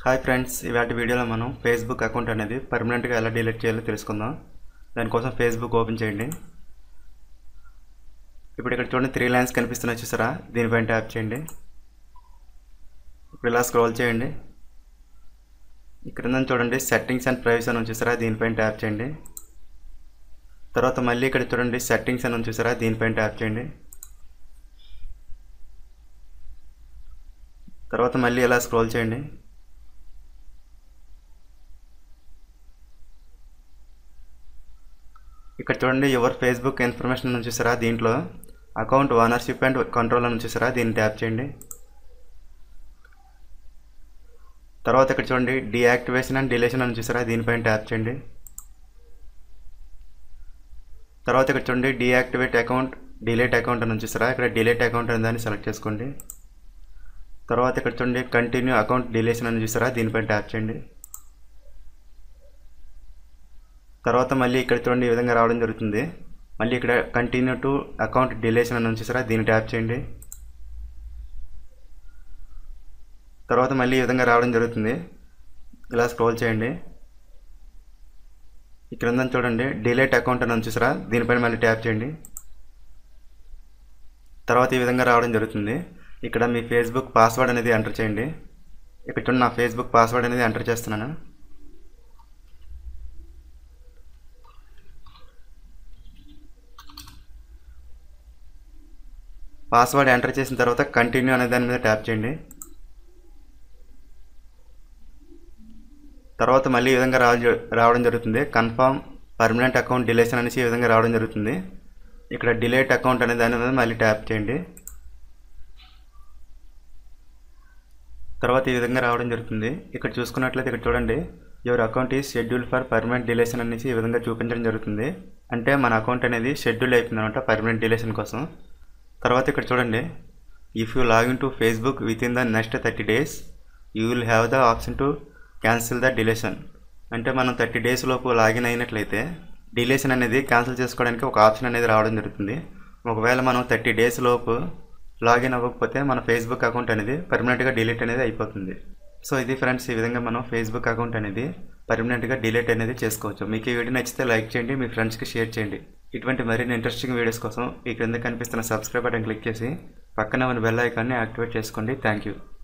hi friends ఇవాటి వీడియోలో మనం ఫేస్బుక్ అకౌంట్ అనేది పర్మనెంట్గా ఎలా డిలీట్ చేయాలో తెలుసుకుందాం దానికోసం ఫేస్బుక్ ఓపెన్ చేయండి ఇప్పుడు ఇక్కడ చూడండి త్రీ లైన్స్ కనిపిస్తున్నాయి చూసారా దీనిపైన ట్యాప్ చేయండి ఇప్పుడు ఇలా స్క్రోల్ చేయండి ఇక్కడ ఉందని చూడండి సెట్టింగ్స్ అండ్ ప్రైవసీ అని ఉంది చూసారా దీనిపైన ట్యాప్ చేయండి తర్వాత మళ్ళీ ఇక్కడ చూడండి సెట్టింగ్స్ అని ఉంది చూసారా దీనిపైన ట్యాప్ చేయండి తర్వాత మళ్ళీ ఇలా స్క్రోల్ చేయండి ఇక్కడ చూడండి యువర్ ఫేస్బుక్ ఇన్ఫర్మేషన్ అని చూసారా దీంట్లో అకౌంట్ ఓనర్షిప్ అండ్ కంట్రోల్ అని చూసారా దీన్ని ట్యాప్ చేయండి తర్వాత ఇక్కడ చూడండి డీయాక్టివేషన్ అండ్ డిలేషన్ అని చూసారా దీనిపైన ట్యాప్ చేయండి తర్వాత ఇక్కడ చూడండి డీయాక్టివేట్ అకౌంట్ డిలీట్ అకౌంట్ అని చూసారా ఇక్కడ డిలీట్ అకౌంట్ అని దాన్ని సెలెక్ట్ చేసుకోండి తర్వాత ఇక్కడ చూడండి కంటిన్యూ అకౌంట్ డిలేషన్ అని చూసారా దీనిపైన ట్యాప్ చేయండి తర్వాత మళ్ళీ ఇక్కడ చూడండి ఈ విధంగా రావడం జరుగుతుంది మళ్ళీ ఇక్కడ కంటిన్యూ టు అకౌంట్ డిలేషన్ అని చూసారా దీన్ని ట్యాప్ చేయండి తర్వాత మళ్ళీ ఈ విధంగా రావడం జరుగుతుంది ఇలా స్క్రోల్ చేయండి ఇక్కడ ఉందని చూడండి డిలేట్ అకౌంట్ అని చూసారా దీనిపైన మళ్ళీ ట్యాప్ చేయండి తర్వాత ఈ విధంగా రావడం జరుగుతుంది ఇక్కడ మీ ఫేస్బుక్ పాస్వర్డ్ అనేది ఎంటర్ చేయండి ఇక్కడ చూడండి నా ఫేస్బుక్ పాస్వర్డ్ అనేది ఎంటర్ చేస్తున్నాను పాస్వర్డ్ ఎంటర్ చేసిన తర్వాత కంటిన్యూ అనే దాని మీద ట్యాప్ చేయండి తర్వాత మళ్ళీ ఈ విధంగా రావ రావడం జరుగుతుంది కన్ఫర్మ్ పర్మనెంట్ అకౌంట్ డిలేషన్ అనేసి ఈ విధంగా రావడం జరుగుతుంది ఇక్కడ డిలేట్ అకౌంట్ అనే దాని మీద మళ్ళీ ట్యాప్ చేయండి తర్వాత ఈ విధంగా రావడం జరుగుతుంది ఇక్కడ చూసుకున్నట్లయితే ఇక్కడ చూడండి your account is schedule for permanent deletion అనేసి ఈ విధంగా చూపించడం జరుగుతుంది అంటే మన అకౌంట్ అనేది షెడ్యూల్ అయిపోయింది అనమాట పర్మనెంట్ డిలేషన్ కోసం తర్వాత ఇక్కడ చూడండి if you log in to Facebook within the next thirty days you will have the option to cancel the deletion అంటే మనం థర్టీ డేస్ లోపు లాగిన్ అయినట్లయితే డిలేషన్ అనేది క్యాన్సిల్ చేసుకోవడానికి ఒక ఆప్షన్ అనేది రావడం జరుగుతుంది ఒకవేళ మనం థర్టీ డేస్ లోపు లాగిన్ అవ్వకపోతే మన ఫేస్బుక్ అకౌంట్ అనేది పర్మనెంట్గా డిలీట్ అనేది అయిపోతుంది సో ఇది ఫ్రెండ్స్ ఈ విధంగా మనం ఫేస్బుక్ అకౌంట్ అనేది పర్మనెంట్గా డిలీట్ అనేది చేసుకోవచ్చు మీకు ఈ వీడియో నచ్చితే లైక్ చేయండి మీ ఫ్రెండ్స్కి షేర్ చేయండి ఇటువంటి మరిన్ని ఇంట్రెస్టింగ్ వీడియోస్ కోసం ఈ క్రింద కనిపిస్తున్న సబ్స్క్రైబ్ బటన్ క్లిక్ చేసి పక్కన ఉన్న బెల్ ఐకాన్ని యాక్టివేట్ చేసుకోండి థ్యాంక్ యూ